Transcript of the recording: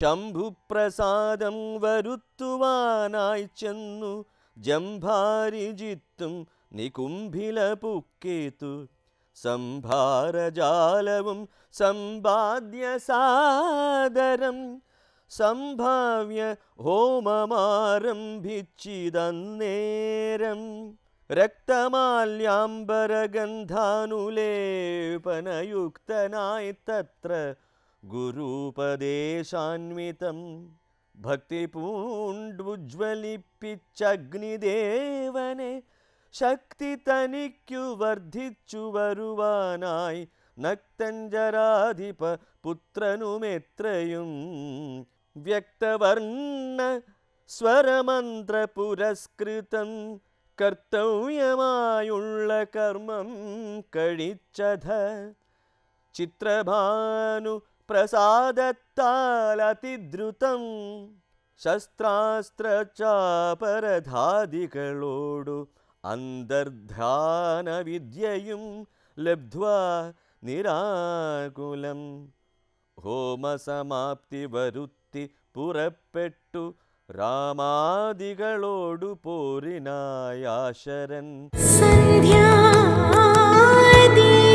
ശംഭുപ്രസാദം വരുത്തുവാനായി ചെന്നു ജംഭാരിജിത്തും നികുംഭില പുക്കേത്തു സംഭാരജാലവും സമ്പാദ്യ സാദരം സംഭാവ്യ ഹോമമാരംഭിച്ചിതന്നേരം രക്തമാല്യാംബരഗന്ധാനുലേപനയുക്തനായി തത്ര ഗുരുപദേശാന്വിതം ഭക്തി പൂണ്ടുജ്വലിപ്പിച്ചഗ്നിദേവനെ ശക്തി തനിക്കു വർദ്ധിച്ചു വരുവാനായി നക്തഞ്ചരാധിപ പുത്രനുമെത്രയും വ്യക്തവർണ്ണ സ്വരമന്ത്ര പുരസ്കൃതം കർത്തവ്യമായുള്ള കർമ്മം കഴിച്ചത് ചിത്രഭാനു പ്രസാദത്താൽ അതിദ്രുതം ശസ്ത്രാസ്ത്രചാപരധാദികളോടു അന്തർധാന വിദ്യയും ലബ്ധ്വാ നിരാകുലം ഹോമസമാപ്തി വരുത്തി പുറപ്പെട്ടു രാമാദികളോടു പോരിനായാശരൻ സന്ധ്യാദീപം